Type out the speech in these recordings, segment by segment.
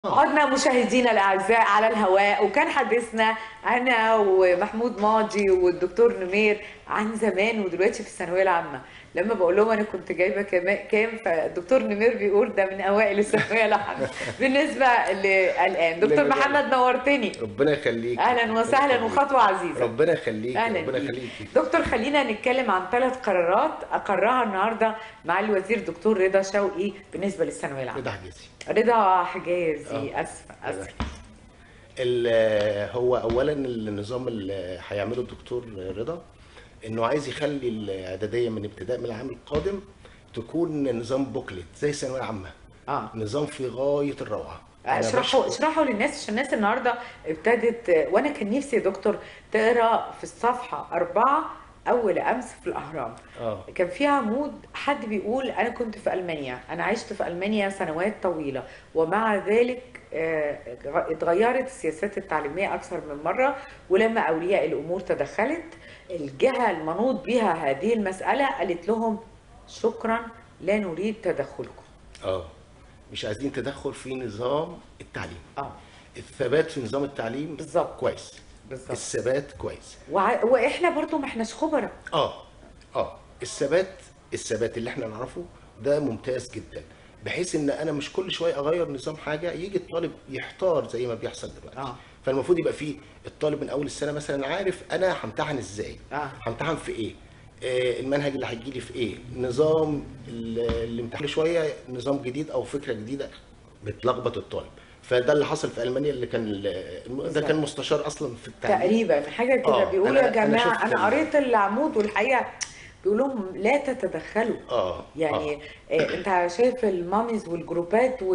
عدنا مشاهدينا الاعزاء على الهواء وكان حديثنا انا ومحمود ماضي والدكتور نمير عن زمان ودلوقتي في الثانويه العامه لما بقول لهم انا كنت جايبه كما- كام فالدكتور نمير بيقول ده من اوائل الثانويه العامه بالنسبه للان دكتور لما محمد نورتني ربنا يخليك اهلا وسهلا وخطوه عزيزه ربنا يخليك اهلا ربنا بيك. يخليك دكتور خلينا نتكلم عن ثلاث قرارات اقرها النهارده مع الوزير دكتور رضا شوقي بالنسبه للثانويه العامه رضا حجازي رضا حجازي آه. اسفه اسفه ال- هو اولا النظام اللي هيعمله الدكتور رضا انه عايز يخلي الاعداديه من ابتداء من العام القادم تكون نظام بوكلت زي الثانويه العامه اه نظام في غايه الروعه أنا اشرحوا بشكر- اشرحوا للناس عشان الناس النهارده ابتدت وانا كان نفسي يا دكتور تقرا في الصفحه أربعة اول امس في الاهرام اه كان في عمود حد بيقول انا كنت في المانيا انا عشت في المانيا سنوات طويله ومع ذلك آه، اتغيرت السياسات التعليميه اكثر من مره ولما اولياء الامور تدخلت الجهه المنوط بها هذه المساله قالت لهم شكرا لا نريد تدخلكم اه مش عايزين تدخل في نظام التعليم اه الثبات في نظام التعليم بالظبط. كويس بالظبط الثبات كويس وع- واحنا برضو ما احناش خبراء اه اه الثبات الثبات اللي احنا نعرفه ده ممتاز جدا بحيث ان انا مش كل شويه اغير نظام حاجه يجي الطالب يحتار زي ما بيحصل دلوقتي آه. فالمفروض يبقى فيه الطالب من اول السنه مثلا عارف انا همتحن ازاي آه. همتحن في ايه آه، المنهج اللي هيجي لي في ايه نظام ال- الامتحان شويه نظام جديد او فكره جديده بتلخبط الطالب فده اللي حصل في المانيا اللي كان ال- ده كان مستشار اصلا في التعليم تقريبا حاجه كده آه، بيقولوا أنا- يا أنا جماعه شفت انا ال- قريت العمود والحقيقه بيقول لهم لا تتدخلوا اه يعني آه. آه. انت شايف الماميز والجروبات و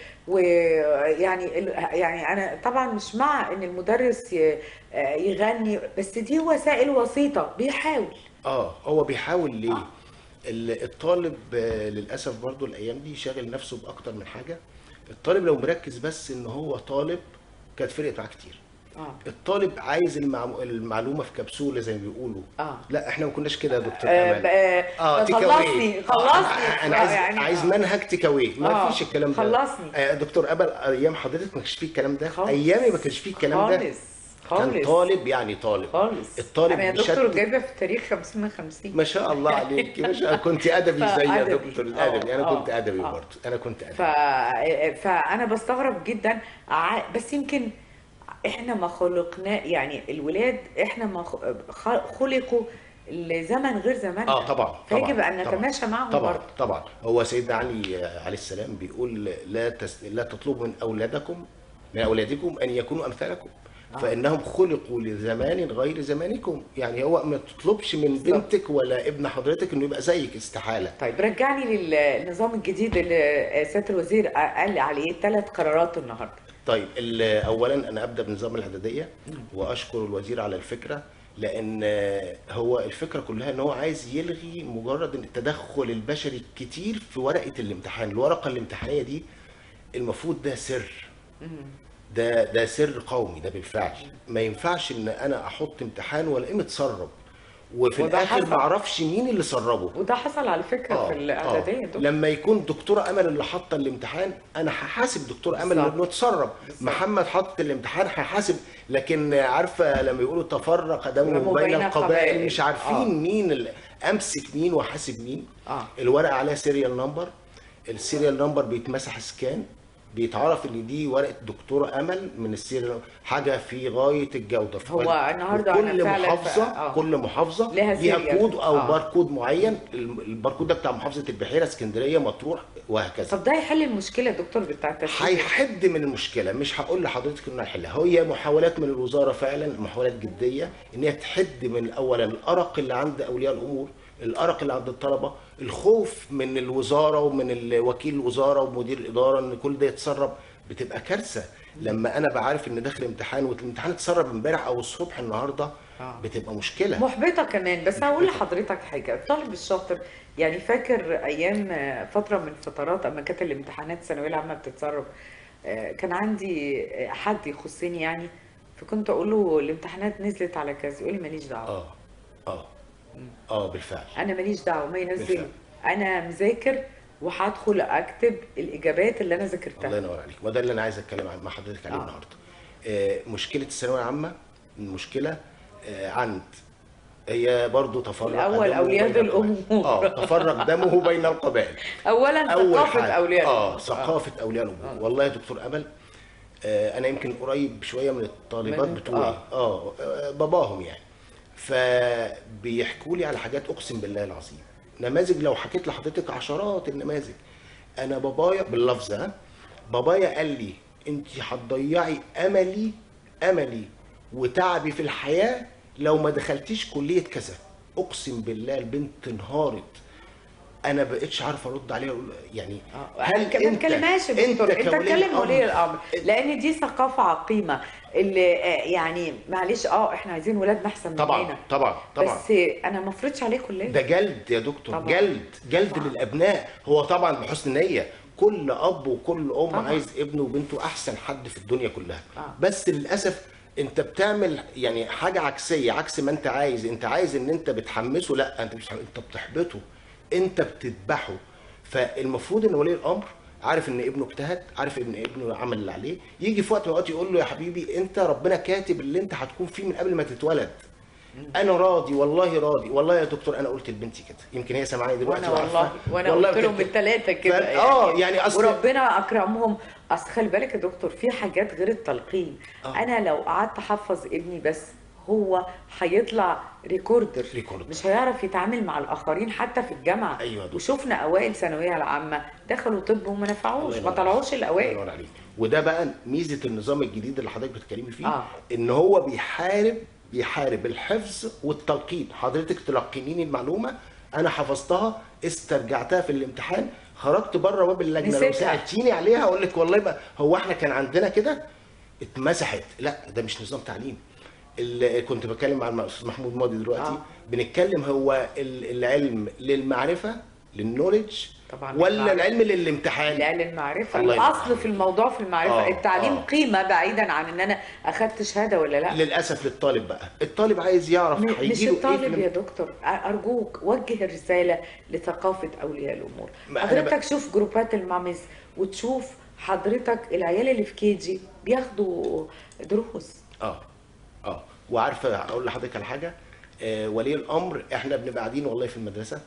ويعني ال... يعني انا طبعا مش مع ان المدرس ي... آه، يغني بس دي وسائل وسيطه بيحاول اه هو بيحاول ليه ال- الطالب آه، للاسف برضو الايام دي شاغل نفسه باكتر من حاجه الطالب لو مركز بس ان هو طالب كانت فرقت معاه كتير اه الطالب عايز المعلو- المعلومه في كبسوله زي ما بيقولوا اه لا احنا ما كناش كده يا دكتور آه، امل آه، تيك أواي. خلصني خلصني آه، انا عايز يعني عايز آه. منهج تيك أواي. ما آه، فيش الكلام ده خلصني. آه، دكتور امل ايام حضرتك ما كانش فيه الكلام ده خالص. ايامي ما كانش فيه الكلام ده خالص كان خالص طالب يعني طالب خالص الطالب انا يا دكتور بيشتت جايبه في التاريخ 50 من 50 ما شاء الله عليك ما شاء الله كنت ادبي زي يا فأدبي. دكتور آه، ادبي انا آه، كنت ادبي آه. برضه انا كنت ف... ادبي فانا بستغرب جدا ع- بس يمكن احنا ما خلقنا يعني الولاد احنا ما خ- خ- خلقوا لزمن غير زماننا اه طبعا طبعا فيجب ان طبعاً، نتماشى معهم طبعا برضه طبعا هو سيدنا علي آه، عليه السلام بيقول لا تس... لا تطلبوا من اولادكم من اولادكم ان يكونوا امثالكم فانهم خلقوا لزمان غير زمانكم يعني هو ما تطلبش من بالظبط. بنتك ولا ابن حضرتك انه يبقى زيك استحاله طيب رجعني للنظام الجديد اللي سياده الوزير قال عليه ثلاث قرارات النهارده طيب ال- اولا انا ابدا بنظام الاعداديه واشكر الوزير على الفكره لان هو الفكره كلها ان هو عايز يلغي مجرد إن التدخل البشري الكتير في ورقه الامتحان الورقه الامتحانيه دي المفروض ده سر ده ده سر قومي ده بالفعل ما ينفعش ان انا احط امتحان والاقيه متسرب وفي وده الاخر حصل. ما اعرفش مين اللي سربه وده حصل على فكره آه، في الاعداديه آه. دكتور. لما يكون دكتوره امل اللي حاطه الامتحان انا هحاسب دكتور امل بالظبط. انه اتسرب محمد حط الامتحان هحاسب لكن عارفه لما يقولوا تفرق دم دم بين بين القبائل قبائل. مش عارفين آه. مين اللي امسك مين واحاسب مين آه. الورقه عليها سيريال نمبر السيريال نمبر بيتمسح سكان بيتعرف ان دي ورقه دكتوره امل من السيريال حاجه في غايه الجوده في هو ورقة. النهاردة وكل أنا فعلاً محافظه ف- آه. كل محافظه لها ليها سيريال. كود او آه. باركود معين الباركود ده بتاع محافظه البحيره اسكندريه مطروح وهكذا طب ده يحل المشكله يا دكتور بتاع التسويق هيحد من المشكله مش هقول لحضرتك انه هيحلها هي محاولات من الوزاره فعلا محاولات جديه ان هي تحد من اولا الارق اللي عند اولياء الامور الارق اللي عند الطلبه الخوف من الوزاره ومن ال- وكيل الوزاره ومدير الاداره ان كل ده يتسرب بتبقى كارثه لما انا بعرف ان داخل امتحان والامتحان اتسرب امبارح او الصبح النهارده آه. بتبقى مشكله محبطه كمان بس هقول لحضرتك حاجه الطالب الشاطر يعني فاكر ايام آه، فتره من الفترات اما كانت الامتحانات الثانويه العامه بتتسرب آه، كان عندي آه، حد يخصني يعني فكنت اقول له الامتحانات نزلت على كذا يقول لي ماليش دعوه اه اه اه بالفعل انا ماليش دعوه ما ينزلوا بالفعل. انا مذاكر وهدخل اكتب الاجابات اللي انا الله ذاكرتها ينور عليك وده اللي انا عايز اتكلم عن- مع حضرتك عليه آه. النهارده آه، مشكله الثانويه العامه المشكله آه، عند هي برضو تفرق الأول دمه أولياء بين الأمور. القبائل. اه تفرق دمه بين القبائل اولا اول ثقافه حاجه اولياء اه الأمور. ثقافه اولياء الامور والله يا دكتور امل آه انا يمكن قريب شويه من الطالبات من- بتوعي آه. آه. اه باباهم يعني فبيحكوا لي على حاجات اقسم بالله العظيم نماذج لو حكيت لحضرتك عشرات النماذج انا بابايا باللفظ ها بابايا قال لي انت هتضيعي املي املي وتعبي في الحياه لو ما دخلتيش كليه كذا اقسم بالله البنت انهارت انا بقتش عارف ارد عليها أقول يعني هل ما تكلمهاش يا دكتور انت كولي اتكلم ولي أمر الامر لان دي ثقافه عقيمه اللي آه، يعني معلش اه احنا عايزين ولادنا احسن طبعا مننا طبعا طبعا بس انا ما افرضش عليه كليه ده جلد يا دكتور طبعا. جلد جلد طبعا. للابناء هو طبعا بحسن نيه كل اب وكل ام طبعا. عايز ابنه وبنته احسن حد في الدنيا كلها آه. بس للاسف انت بتعمل يعني حاجه عكسيه عكس ما انت عايز انت عايز ان انت بتحمسه لا انت مش بتحمسه، انت بتحبطه انت بتذبحه فالمفروض ان ولي الامر عارف ان ابنه اجتهد عارف ان ابنه عمل اللي عليه يجي في وقت من الاوقات يقول له يا حبيبي انت ربنا كاتب اللي انت هتكون فيه من قبل ما تتولد انا راضي والله راضي والله يا دكتور انا قلت لبنتي كده يمكن هي سامعاني دلوقتي وانا وعارفة. والله وانا والله قلت لهم قلت- الثلاثه كده ف- اه يعني اصل وربنا اكرمهم اصل خلي بالك يا دكتور في حاجات غير التلقين آه. انا لو قعدت احفظ ابني بس هو هيطلع ريكوردر ريكوردر. مش هيعرف يتعامل مع الاخرين حتى في الجامعه أيوة يا دكتور. وشفنا اوائل ثانويه العامه دخلوا طب وما نفعوش الله ما ينور طلعوش عليك. الله الاوائل ينور عليك وده بقى ميزه النظام الجديد اللي حضرتك بتتكلمي فيه آه. ان هو بيحارب بيحارب الحفظ والتلقين حضرتك تلقنيني المعلومه انا حفظتها استرجعتها في الامتحان خرجت بره باب اللجنه لو نسيتها. سالتيني عليها اقول لك والله ما هو احنا كان عندنا كده اتمسحت لا ده مش نظام تعليم اللي كنت بتكلم مع الاستاذ محمود ماضي دلوقتي آه. بنتكلم هو ال- العلم للمعرفه للنولج طبعاً ولا للمعرفة. العلم للامتحان لا للمعرفة الله ينور الأصل عليك. في الموضوع في المعرفة آه، التعليم آه. قيمة بعيدا عن إن أنا أخدت شهادة ولا لا للاسف للطالب بقى الطالب عايز يعرف م- مش هيجيله ايه الطالب في يا الام- دكتور أ- أرجوك وجه الرسالة لثقافة أولياء الأمور ما أنا حضرتك بقى- شوف جروبات الماميز وتشوف حضرتك العيال اللي في كيجي بياخدوا دروس اه اه وعارفه اقول لحضرتك على حاجه آه ولي الامر احنا بنبقى قاعدين والله في المدرسه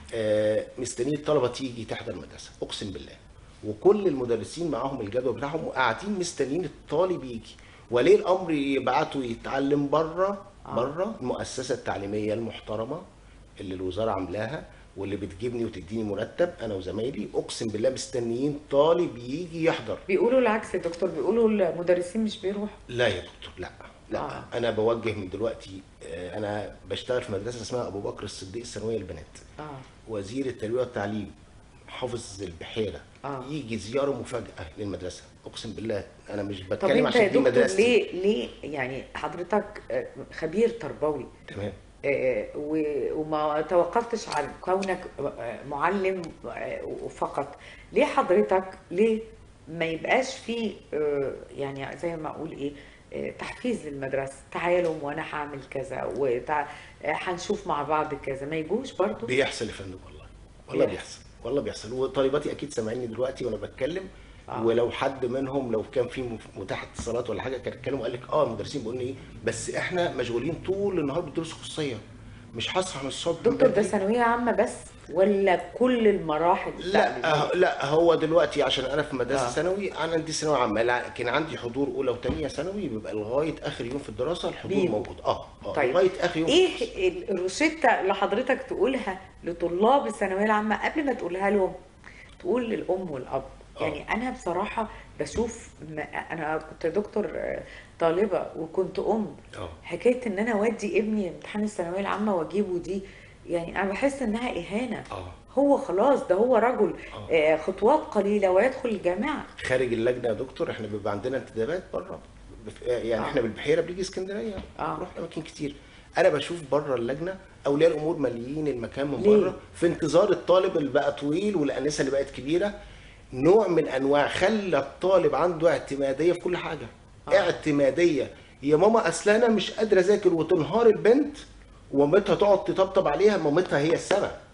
آه مستنيين الطلبه تيجي تحضر المدرسه اقسم بالله وكل المدرسين معاهم الجدول بتاعهم وقاعدين مستنيين الطالب يجي ولي الامر يبعته يتعلم بره آه. بره المؤسسه التعليميه المحترمه اللي الوزاره عاملاها واللي بتجيبني وتديني مرتب انا وزمايلي اقسم بالله مستنيين طالب يجي يحضر بيقولوا العكس يا دكتور بيقولوا المدرسين مش بيروحوا لا يا دكتور لا لا آه. آه. انا بوجه من دلوقتي آه، انا بشتغل في مدرسه اسمها ابو بكر الصديق الثانويه للبنات آه. وزير التربيه والتعليم حافظ البحيره آه. يجي زياره مفاجاه للمدرسه اقسم بالله انا مش طب بتكلم أنت يا عشان دي دكتور مدرستي ليه ليه يعني حضرتك آه، خبير تربوي تمام آه، و- وما توقفتش عن كونك آه، معلم آه، فقط ليه حضرتك ليه ما يبقاش في آه، يعني زي ما اقول ايه آه، تحفيز للمدرسه تعالوا وانا هعمل كذا وتع... آه، هنشوف مع بعض كذا ما يجوش برضو بيحصل يا فندم والله والله بيحصل. بيحصل والله بيحصل وطالباتي اكيد سامعيني دلوقتي وانا بتكلم آه. ولو حد منهم لو كان في مف- متاح اتصالات ولا حاجه كان اتكلم وقال لك اه المدرسين بيقولوا لي ايه بس احنا مشغولين طول النهار بدروس خصوصيه مش هصحى من الصبح دكتور ده بدري. ثانويه عامه بس ولا كل المراحل لا التعليمية؟ أه لا هو دلوقتي عشان انا في مدرسه آه. ثانوي انا عندي ثانويه عامه لكن عندي حضور اولى وثانيه ثانوي بيبقى لغايه اخر يوم في الدراسه الحضور بيجوا. موجود اه اه طيب. لغايه اخر يوم ايه ال- الروشته اللي حضرتك تقولها لطلاب الثانويه العامه قبل ما تقولها لهم تقول للام والاب آه. يعني انا بصراحه بشوف ما انا كنت دكتور آه، طالبه وكنت ام اه حكايه ان انا اودي ابني امتحان الثانويه العامه واجيبه دي يعني انا بحس انها اهانه اه هو خلاص ده هو رجل آه. آه، خطوات قليله ويدخل الجامعه خارج اللجنه يا دكتور احنا بيبقى عندنا انتدابات بره بف- يعني آه. احنا بالبحيره بنيجي اسكندريه آه. نروح اماكن كتير انا بشوف بره اللجنه اولياء الامور ماليين المكان من ليه؟ بره في انتظار الطالب اللي بقى طويل والانسه اللي بقت كبيره نوع من انواع خلى الطالب عنده اعتماديه في كل حاجه آه. آه. اعتماديه يا ماما اصل انا مش قادره اذاكر وتنهار البنت ومامتها تقعد تطبطب عليها مامتها هي السبب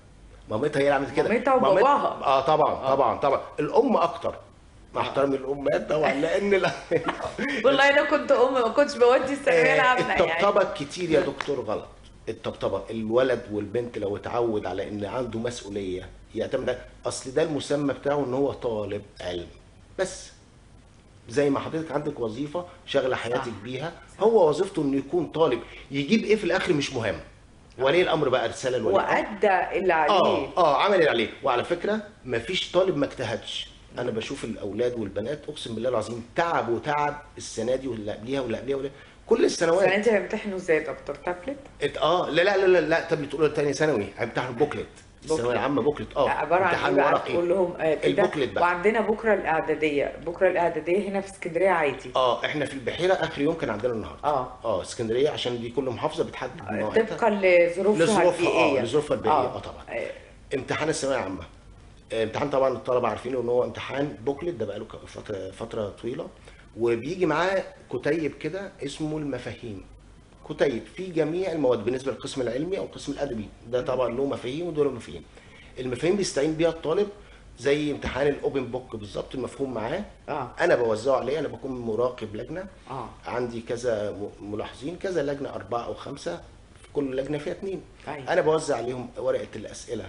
مامتها هي اللي عملت كده مامتها مامت- وباباها. اه طبعا طبعا طبعا الام اكتر مع احترامي الامهات طبعا لان لا والله انا كنت ام ما كنتش بودي الثانويه آه، العامه يعني الطبطبه الكتير يا دكتور غلط الطبطبه الولد والبنت لو اتعود على ان عنده مسؤوليه يعتمد على- اصل ده المسمى بتاعه ان هو طالب علم بس زي ما حضرتك عندك وظيفه شغله حياتك بيها هو وظيفته انه يكون طالب يجيب ايه في الاخر مش مهم ولي الامر بقى رساله لولي الامر وادى اللي عليه اه اه عمل اللي عليه وعلى فكره مفيش طالب ما اجتهدش انا بشوف الاولاد والبنات اقسم بالله العظيم تعب وتعب السنه دي واللي قبليها واللي قبليها واللي- كل السنوات السنه دي هيمتحنوا ازاي يا دكتور تابلت ات- اه لا لا لا لا, لا طب بتقول تاني ثانوي هيمتحنوا بوكلت الثانويه بوكلت. العامه بوكلت اه عباره عن ايه امتحان بقى ورقي تقول لهم آه كده البوكلت بقى وعندنا بكره الاعداديه بكره الاعداديه هنا في اسكندريه عادي اه احنا في البحيره اخر يوم كان عندنا النهارده اه. اه اسكندريه عشان دي كل محافظه بتحدد مواعيدها طبقا لظروفها لظروفها البيئيه اه لظروفها البيئيه اه طبعا آه. امتحان الثانويه العامه آه، امتحان طبعا الطلبه عارفينه ان هو امتحان بوكلت ده بقى له فتره فتره طويله وبيجي معاه كتيب كده اسمه المفاهيم كتيب فيه جميع المواد بالنسبه للقسم العلمي او القسم الادبي ده طبعا له مفاهيم ودول مفاهيم المفاهيم بيستعين بيها الطالب زي امتحان الاوبن بوك بالظبط المفهوم معاه اه انا بوزعه عليه انا بكون مراقب لجنه اه عندي كذا م- ملاحظين كذا لجنه اربعه او خمسه في كل لجنه فيها اثنين أيوة. انا بوزع عليهم ورقه الاسئله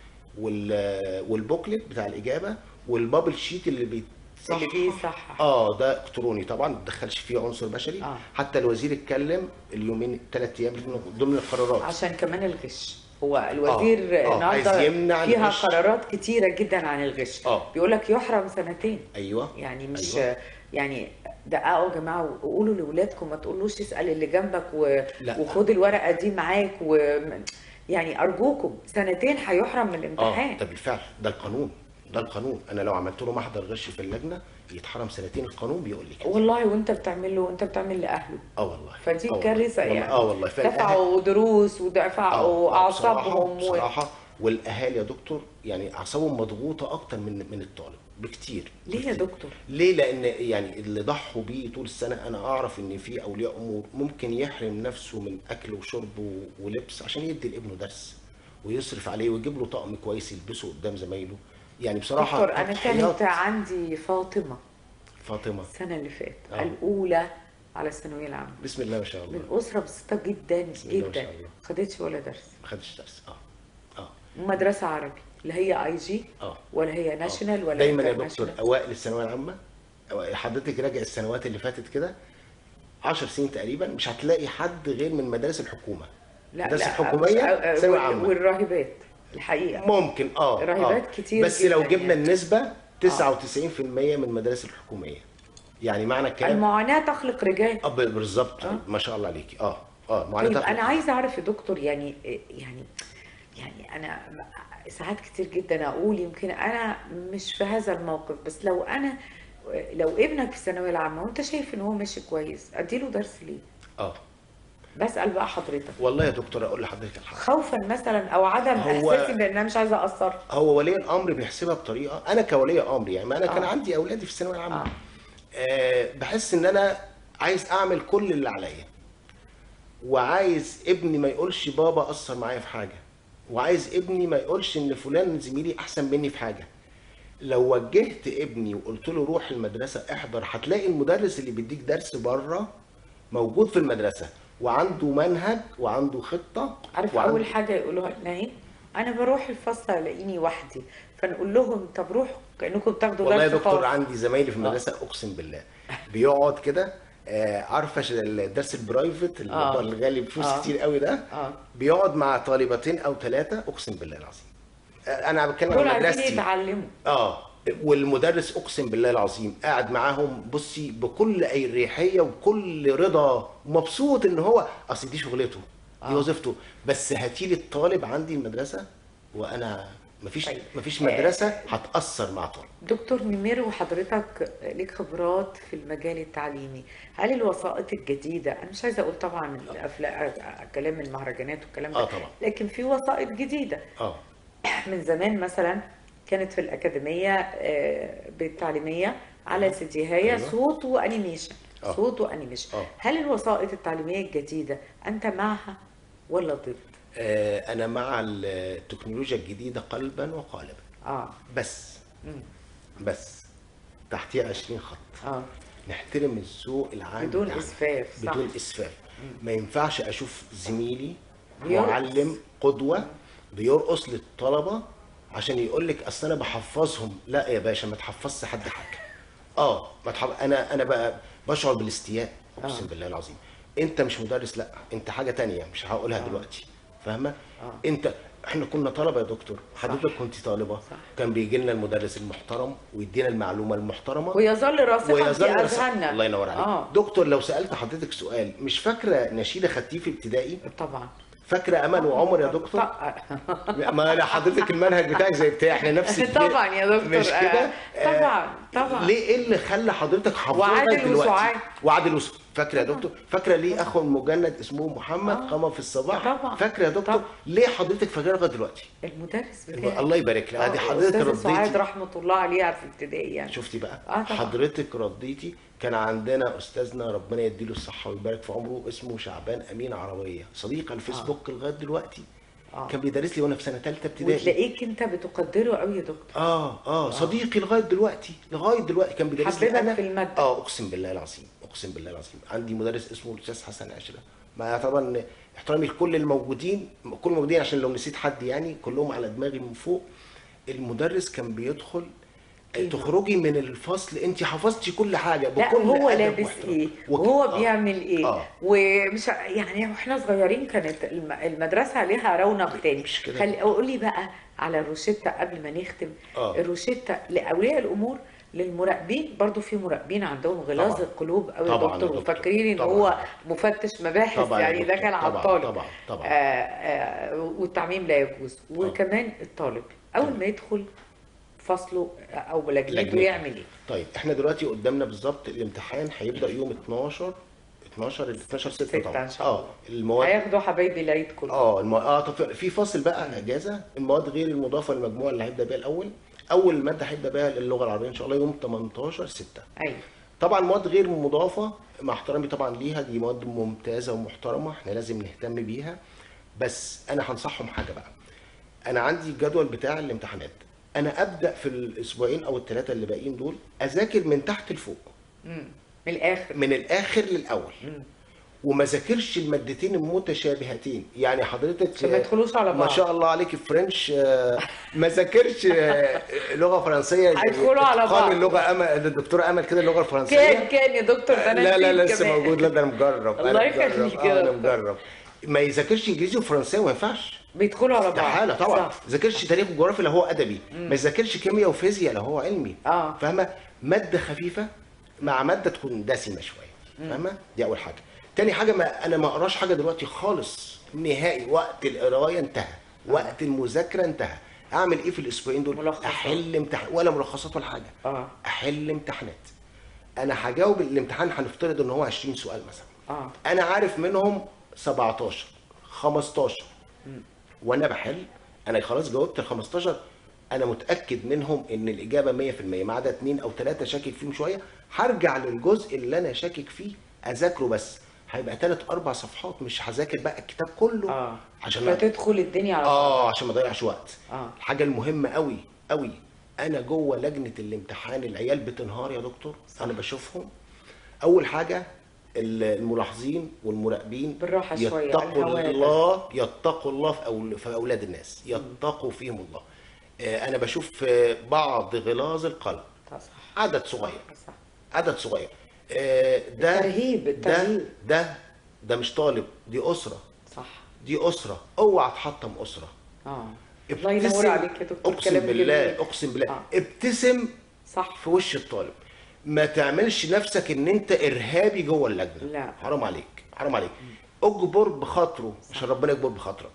وال والبوكلت بتاع الاجابه والبابل شيت اللي بيتصحح اللي بيصحح. اه ده الكتروني طبعا ما تدخلش فيه عنصر بشري آه. حتى الوزير اتكلم اليومين ثلاث ايام اللي فاتوا ضمن القرارات عشان كمان الغش هو الوزير آه، آه، النهارده عايز يمنع فيها الغش. قرارات كتيره جدا عن الغش آه. بيقول لك يحرم سنتين ايوه يعني مش أيوة. يعني دققوا يا جماعه وقولوا لاولادكم ما تقولوش اسال اللي جنبك و... لا. وخد الورقه دي معاك و... يعني ارجوكم سنتين هيحرم من اه الامتحان ده بالفعل ده القانون ده القانون انا لو عملت له محضر غش في اللجنه يتحرم سنتين القانون بيقول لي كده والله وانت بتعمل له وانت بتعمل لاهله اه والله فدي آه والله. كارثه والله- يعني اه والله فالأهل- دفعوا دروس ودفعوا آه، اعصابهم بصراحة, و... بصراحة والاهالي يا دكتور يعني اعصابهم مضغوطه اكتر من من الطالب بكتير ليه يا بكتير. دكتور؟ ليه لان يعني اللي ضحوا بيه طول السنه انا اعرف ان في اولياء امور ممكن يحرم نفسه من اكل وشرب و- ولبس عشان يدي لابنه درس ويصرف عليه ويجيب له طقم كويس يلبسه قدام زمايله يعني بصراحه دكتور انا تضحيات. كانت عندي فاطمه فاطمه السنه اللي فاتت آه. الاولى على الثانويه العامه بسم الله ما شاء الله من اسره بسيطه جدا بسم الله ما جدا شاء الله. خدتش ولا درس ما خدش درس اه اه مدرسه عربي لا هي اي جي اه ولا هي ناشونال ولا دايما يا دكتور international. اوائل الثانويه العامه أو- حضرتك راجع السنوات اللي فاتت كده 10 سنين تقريبا مش هتلاقي حد غير من مدارس الحكومه لا المدارس لا الحكوميه آه، آه، ثانويه وال- عامه والراهبات الحقيقه ممكن اه راهبات آه. كتير بس لو جداً جبنا يعني. النسبه 99% من المدارس الحكوميه يعني معنى الكلام المعاناه تخلق رجال اه ب- بالظبط آه. ما شاء الله عليكي اه اه معاناة طيب تخلق. انا عايزه اعرف يا دكتور يعني يعني يعني انا ساعات كتير جدا اقول يمكن انا مش في هذا الموقف بس لو انا لو ابنك في الثانويه العامه وانت شايف ان هو ماشي كويس اديله درس ليه اه بسال بقى حضرتك والله يا دكتور اقول لحضرتك الحق خوفا مثلا او عدم هو- احساسي بان انا مش عايزه اقصر هو ولي الامر بيحسبها بطريقه انا كولي امر يعني ما انا كان آه. عندي اولادي في الثانويه العامه آه. آه بحس ان انا عايز اعمل كل اللي عليا وعايز ابني ما يقولش بابا اثر معايا في حاجه وعايز ابني ما يقولش ان فلان زميلي احسن مني في حاجه لو وجهت ابني وقلت له روح المدرسه احضر هتلاقي المدرس اللي بيديك درس بره موجود في المدرسه وعنده منهج وعنده خطه عارف وعنده- اول حاجه يقولوها لنا ايه انا بروح الفصل الاقيني وحدي فنقول لهم طب روحوا كانكم بتاخدوا والله يا درس دكتور خاص. عندي زمايلي في المدرسه اقسم بالله بيقعد كده آه، عارفه ش- الدرس البرايفت اللي آه. هو الغالي بفلوس آه. كتير قوي ده اه بيقعد مع طالبتين او ثلاثه اقسم بالله العظيم آه، انا بتكلم دول عن عايزين مدرستي يتعلموا اه والمدرس اقسم بالله العظيم قاعد معاهم بصي بكل اريحيه وكل رضا ومبسوط ان هو اصل دي شغلته دي آه. وظيفته بس هاتي لي الطالب عندي المدرسه وانا مفيش طيب. مفيش مدرسه هتاثر مع طالب دكتور ميمير وحضرتك ليك خبرات في المجال التعليمي هل الوسائط الجديدة أنا مش عايزة أقول طبعا الأفلام كلام المهرجانات والكلام ده اه طبعا لكن في وسائط جديدة اه من زمان مثلا كانت في الأكاديمية آه، بالتعليمية على سيديهاية أيوة. صوت وأنيميشن آه. صوت وأنيميشن آه. هل الوسائط التعليمية الجديدة أنت معها ولا ضد؟ آه، انا مع التكنولوجيا الجديده قلبا وقالبا اه بس مم. بس تحتيه 20 خط اه نحترم الذوق العام بدون بتاعنا. اسفاف صح بدون اسفاف ما ينفعش اشوف زميلي بيرقص. معلم قدوه بيرقص للطلبه عشان يقول لك اصل انا بحفظهم لا يا باشا ما تحفظش حد حاجه اه ما تحف... انا انا بقى بشعر بالاستياء اقسم آه. بالله العظيم انت مش مدرس لا انت حاجه تانية مش هقولها دلوقتي فاهمه آه. انت احنا كنا طلبه يا دكتور حضرتك كنت طالبه صح. كان بيجي لنا المدرس المحترم ويدينا المعلومه المحترمه ويظل راسخا ويظل في راسخ. اذهاننا الله ينور عليك اه دكتور لو سالت حضرتك سؤال مش فاكره نشيده خدتيه في ابتدائي طبعا فاكره امل وعمر يا دكتور ما انا حضرتك المنهج بتاعك زي بتاعي احنا نفس الجيل. طبعا يا دكتور مش كده آه، طبعا طبعا ليه ايه اللي خلى حضرتك حافظها وعادل لغاية دلوقتي وسعاد. وعادل وسعاد فاكره يا دكتور فاكره ليه اخو المجند اسمه محمد آه. قام في الصباح طبعا. فاكره يا دكتور طبعا. ليه حضرتك فاكره لغايه دلوقتي المدرس بتاعي الله يبارك لك ادي آه، حضرتك أستاذة سعاد رديتي رحمه الله عليها في ابتدائي يعني شفتي بقى آه طبعا. حضرتك رديتي كان عندنا استاذنا ربنا يديله الصحه ويبارك في عمره اسمه شعبان امين عربيه صديق على الفيسبوك لغايه دلوقتي آه. كان بيدرس لي وانا في سنه ثالثه ابتدائي وتلاقيك انت بتقدره قوي يا دكتور اه اه صديقي لغايه دلوقتي لغايه دلوقتي كان بيدرس لي حببك انا في المادة. اه اقسم بالله العظيم اقسم بالله العظيم عندي مدرس اسمه الاستاذ حسن عشره مع طبعا احترامي لكل الموجودين كل الموجودين عشان لو نسيت حد يعني كلهم على دماغي من فوق المدرس كان بيدخل قيمة. تخرجي من الفصل انت حفظتي كل حاجه لا بكل هو أدب لابس واحترام. ايه وك- وهو آه. بيعمل ايه آه. ومش ع- يعني واحنا صغيرين كانت الم- المدرسه ليها رونق تاني مش كده. خلي قول لي بقى على الروشته قبل ما نختم آه. الروشته لاولياء الامور للمراقبين برضو في مراقبين عندهم غلاظ طبعاً. القلوب قوي يا طبعاً يا دكتور دكتور. وفاكرين ان طبعاً. هو مفتش مباحث طبعاً يا يعني ده دكتور. كان على طبعاً، الطالب طبعاً، طبعاً. آه آه والتعميم لا يجوز وكمان الطالب اول ما يدخل فصله او لجنته لجنته. يعمل ايه طيب احنا دلوقتي قدامنا بالظبط الامتحان هيبدا يوم 12 12 12 6 ستة طبعا إن شاء الله. اه المواد هياخدوا حبايبي العيد كله اه الم... اه طب في فاصل بقى اجازه المواد غير المضافه للمجموعه اللي هيبدا بيها الاول اول ماده هيبدا بيها اللغه العربيه ان شاء الله يوم 18 6 ايوه طبعا مواد غير مضافه مع احترامي طبعا ليها دي مواد ممتازه ومحترمه احنا لازم نهتم بيها بس انا هنصحهم حاجه بقى انا عندي الجدول بتاع الامتحانات انا ابدا في الاسبوعين او الثلاثه اللي باقيين دول اذاكر من تحت لفوق مم. من الاخر من الاخر للاول وما ذاكرش المادتين المتشابهتين يعني حضرتك عشان ما يدخلوش على ما بعض. شاء الله عليك فرنش آه، ما ذاكرش آه، لغه فرنسيه زي هيدخلوا على إتقان بعض. اللغه امل الدكتوره امل كده اللغه الفرنسيه كان كان يا دكتور ده انا لا لا نسيت لسه كمان. موجود لا ده انا مجرب الله انا يخليك مجرب يا آه، انا دكتور. مجرب ما يذاكرش انجليزي وفرنساوي ما ينفعش بيدخلوا على بعض استحاله طبعا ما صح. يذاكرش تاريخ وجغرافيا لو هو ادبي ما يذاكرش كيمياء وفيزياء لو هو علمي اه فاهمه ماده خفيفه مع ماده تكون دسمه شويه فاهمه دي اول حاجه تاني حاجه ما انا ما اقراش حاجه دلوقتي خالص نهائي وقت القرايه انتهى وقت المذاكره انتهى اعمل ايه في الاسبوعين دول ملخصات. احل امتحان ولا ملخصات ولا حاجه اه احل امتحانات انا هجاوب الامتحان هنفترض ان هو 20 سؤال مثلا اه انا عارف منهم 17 15 وانا بحل انا خلاص جاوبت ال 15 انا متاكد منهم ان الاجابه 100% ما عدا اثنين او ثلاثه شاكك فيهم شويه هرجع للجزء اللي انا شاكك فيه اذاكره بس هيبقى ثلاث اربع صفحات مش هذاكر بقى الكتاب كله اه عشان ما فتدخل الدنيا على بعض اه عشان ما اضيعش وقت آه. الحاجه المهمه قوي قوي انا جوه لجنه الامتحان العيال بتنهار يا دكتور انا بشوفهم اول حاجه ال- الملاحظين والمراقبين بالراحة شوية، يتقوا الهوادة. الله يتقوا الله في, أول في اولاد الناس يتقوا فيهم الله آه، انا بشوف آه، بعض غلاظ القلب صح عدد صغير صح عدد صغير آه، ده الترهيب، ده الترهيب. ده ده مش طالب دي اسره صح دي اسره اوعى تحطم اسره اه الله ينور ابتسم عليك يا دكتور اقسم كلام بالله جميل. اقسم بالله آه. ابتسم صح في وش الطالب ما تعملش نفسك ان انت ارهابي جوه اللجنه لا. حرام عليك حرام عليك اجبر بخاطره عشان ربنا يجبر بخاطرك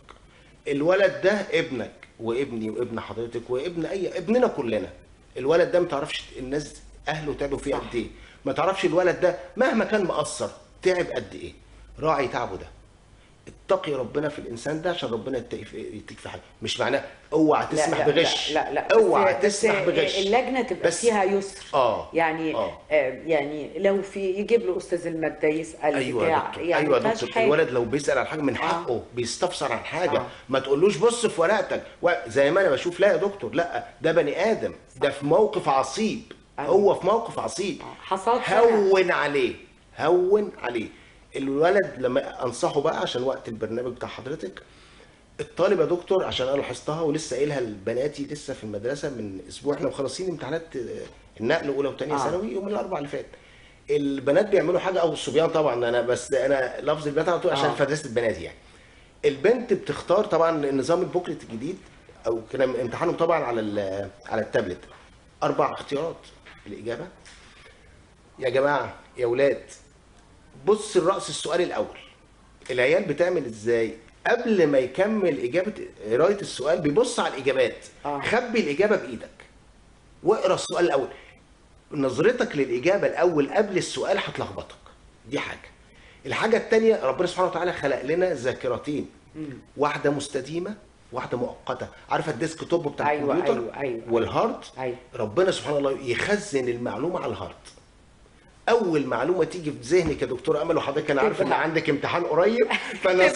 الولد ده ابنك وابني وابن حضرتك وابن اي ابننا كلنا الولد ده ما تعرفش الناس اهله تعبوا فيه صح. قد ايه ما تعرفش الولد ده مهما كان مقصر تعب قد ايه راعي تعبه ده اتقي ربنا في الانسان ده عشان ربنا يتقي في يتقي في حاجه مش معناه اوعى لا تسمح لا بغش لا لا, لا. اوعى بس- بس تسمح بغش اللجنه تبقى بس- فيها يسر اه يعني آه. آه. يعني لو في يجيب له استاذ الماده يسال ايوه يا بتاع دكتور يعني ايوه يا مفيهاش دكتور حاجة. الولد لو بيسال عن حاجه من حقه بيستفسر عن حاجه آه. ما تقولوش بص في ورقتك و- زي ما انا بشوف لا يا دكتور لا ده بني ادم ده في موقف عصيب أيوة. هو في موقف عصيب حصاد سنة. هون عليه هون عليه الولد لما انصحه بقى عشان وقت البرنامج بتاع حضرتك الطالب يا دكتور عشان انا لاحظتها ولسه قايلها لبناتي لسه في المدرسه من اسبوع احنا مخلصين امتحانات النقل اولى وثانيه آه. ثانوي يوم الاربعاء اللي فات البنات بيعملوا حاجه او الصبيان طبعا انا بس انا لفظ البنات على طول عشان آه. في مدرسه البنات يعني البنت بتختار طبعا النظام البوكلت الجديد او كان امتحانهم طبعا على ال- على التابلت اربع اختيارات الاجابه يا جماعه يا ولاد بص لراس السؤال الاول العيال بتعمل ازاي قبل ما يكمل اجابه قرايه السؤال بيبص على الاجابات آه. خبي الاجابه بايدك واقرا السؤال الاول نظرتك للاجابه الاول قبل السؤال هتلخبطك دي حاجه الحاجه الثانيه ربنا سبحانه وتعالى خلق لنا ذاكرتين واحده مستديمه واحده مؤقته عارفه الديسك توب بتاع أيوة، الكمبيوتر أيوة، أيوة. والهارد أيوة. ربنا سبحانه الله يخزن المعلومه على الهارد اول معلومه تيجي في ذهنك يا دكتور امل وحضرتك انا عارف ان اكتبها. عندك امتحان قريب فالنص...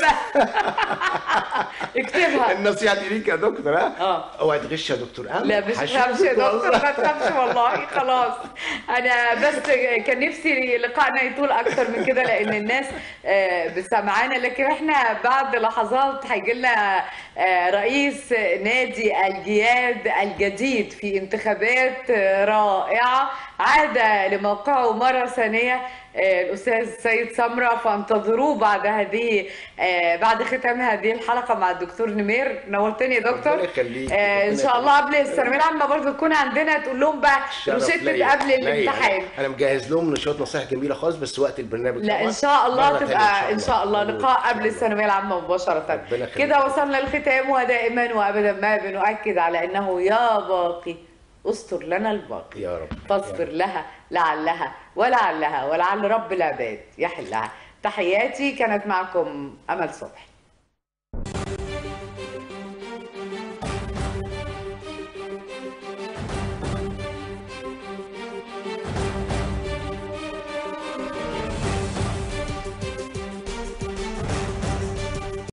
اكتبها النصيحه دي ليك يا دكتور ها آه. اوعى تغش يا دكتور امل لا مش هشوفك تخافش يا دكتور والله. ما تخافش والله خلاص انا بس كان نفسي لقائنا يطول اكتر من كده لان الناس آه، بسمعانا لكن احنا بعد لحظات هيجي لنا آه، رئيس نادي الجياد الجديد في انتخابات آه، رائعه عاد لموقعه مره ثانيه آه، الاستاذ سيد سمره فانتظروه بعد هذه آه، بعد ختام هذه الحلقه مع الدكتور نمير نورتني يا دكتور ربنا يخليك، آه، ان ربنا شاء الله قبل الثانويه العامه برضه تكون عندنا تقول لهم بقى شرف روشته ليا. قبل ليا. الامتحان أنا- انا مجهز لهم شويه نصايح جميله خالص بس وقت البرنامج لا طبعاً. ان شاء الله مرة تانية تبقى ان شاء الله مبروك. لقاء إن شاء قبل الله. الثانويه العامه مباشره ربنا يخليك. كده وصلنا للختام ودائما وابدا ما بنؤكد على انه يا باقي استر لنا الباقي يا رب فاصبر لها لعلها ولعلها ولعل رب العباد يحلها تحياتي كانت معكم امل صبحي